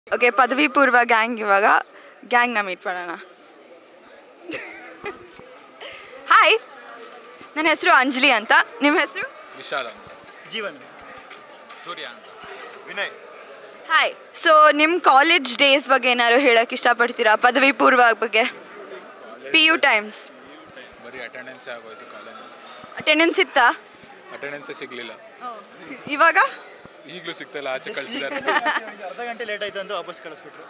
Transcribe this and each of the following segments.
okay ಪದವಿ ಪೂರ್ವ gang ಇವಾಗ ಗ್ಯಾಂಗ್ನ ಮೀಟ್ ಮಾಡೋಣ ಹಾಯ್ ನನ್ನ ಹೆಸರು ಅಂಜಲಿ ಅಂತ ನಿಮ್ಮ ಹೆಸರು ವಿಶಾಲ್ ಅಂತ ಜೀವನ್ ಸೂರ್ಯ ಅಂತ ವಿನಯ್ ಹಾಯ್ ಸೊ ನಿಮ್ಮ ಕಾಲೇಜ್ ಡೇಸ್ ಬಗ್ಗೆ ಏನಾದ್ರು ಹೇಳೋಕ್ಕೆ ಇಷ್ಟಪಡ್ತೀರಾ ಪದವಿ ಪೂರ್ವ ಬಗ್ಗೆ ಪಿ ಯು ಟೈಮ್ಸ್ ಬರೀ ಅಟೆಂಡೆನ್ಸ್ ಆಗೋಯ್ತು ಕಾಲೇಜ್ ಅಟೆಂಡೆನ್ಸ್ ಇತ್ತಾ ಅಟೆಂಡೆನ್ಸೇ ಸಿಗಲಿಲ್ಲ ಇವಾಗ ಈಗಲೂ ಸಿಗ್ತಾಯಿಲ್ಲ ಆಚೆ ಕಳಿಸಿದ್ದಾರೆ ಅರ್ಧ ಗಂಟೆ ಲೇಟ್ ಆಯ್ತು ಅಂತ ವಾಪಸ್ ಕಳಿಸ್ಬಿಟ್ರು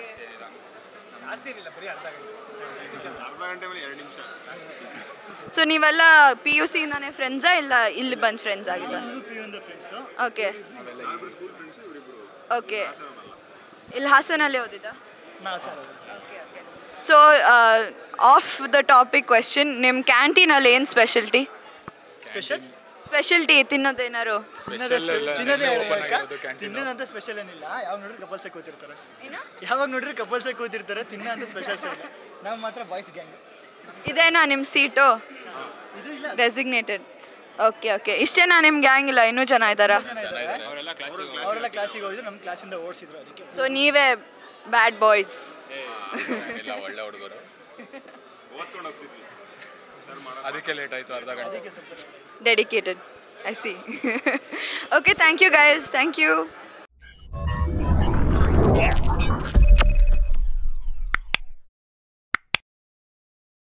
ಸೊ ನೀವೆಲ್ಲ ಪಿ ಯು ಸಿಯಿಂದಾನೇ ಫ್ರೆಂಡ್ಸಾ ಇಲ್ಲ ಇಲ್ಲಿ ಬಂದು ಫ್ರೆಂಡ್ಸ್ ಆಗಿದ್ದ ಫ್ರೆಂಡ್ಸು ಓಕೆ ಓಕೆ ಇಲ್ಲಿ ಹಾಸನಲ್ಲಿ ಓದಿದ್ದ ನಾ sir so off the topic question ನಿಮ್ಮ ಕ್ಯಾಂಟೀನಲ್ಲಿ ಏನು ಸ್ಪೆಷಲ್ಟಿ ಸ್ಪೆಷಲ್ ಸ್ಪೆಷಲ್ಟಿ ತಿನ್ನೋದೇನಾರು ಸ್ಪೆಷಲ್ ಎಲ್ಲ ತಿನ್ನೋದೇ ಓಪನ್ ಆಗಿರೋದು ಕ್ಯಾಂಟೀನ್ ತಿನ್ನೋದಂತ ಸ್ಪೆಷಲ್ ಏನಿಲ್ಲ ಯಾವಾಗ ನೋಡ್ರಿ ಕಪಲ್ಸೇ ಕೂತಿರ್ತಾರೆ ಯಾವಾಗ ನೋಡ್ರಿ ಕಪಲ್ಸೇ ಕೂತಿರ್ತಾರೆ ತಿನ್ನೋ ಅಂತ ಸ್ಪೆಷಲ್ಸ್ ಇಲ್ಲ ನಾವು ಮಾತ್ರ ಬಾಯ್ಸ್ ಗ್ಯಾಂಗ್ ಇದೇನಾ ನಿಮ್ಮ ಸೀಟು ಇದು ಇಲ್ಲ ಡೆಸಿಗ್ನೇಟೆಡ್ ಓಕೆ ಓಕೆ ಇಷ್ಟೇನಾ ನಿಮ್ಮ ಗ್ಯಾಂಗ್ ಇಲ್ಲ ಇನ್ನೂ ಜನ ಇದ್ದಾರಾ ಅವರೆಲ್ಲ ಕ್ಲಾಸಿಗೆ ಹೋಗಿದ್ರು ನಮ್ಮ ಕ್ಲಾಸಿಂದ ಓಡಿಸಿದ್ರು ಅದಕ್ಕೆ ಸೊ ನೀವೇ ಬ್ಯಾಡ್ ಬಾಯ್ಸ್ ಎಲ್ಲ ಒಳ್ಳೆ ಹುಡುಗರು ಅದಕ್ಕೆ ಲೇಟ್ ಆಯಿತು ಅರ್ಧ ಗಂಟೆ dedicated I see okay thank you guys thank you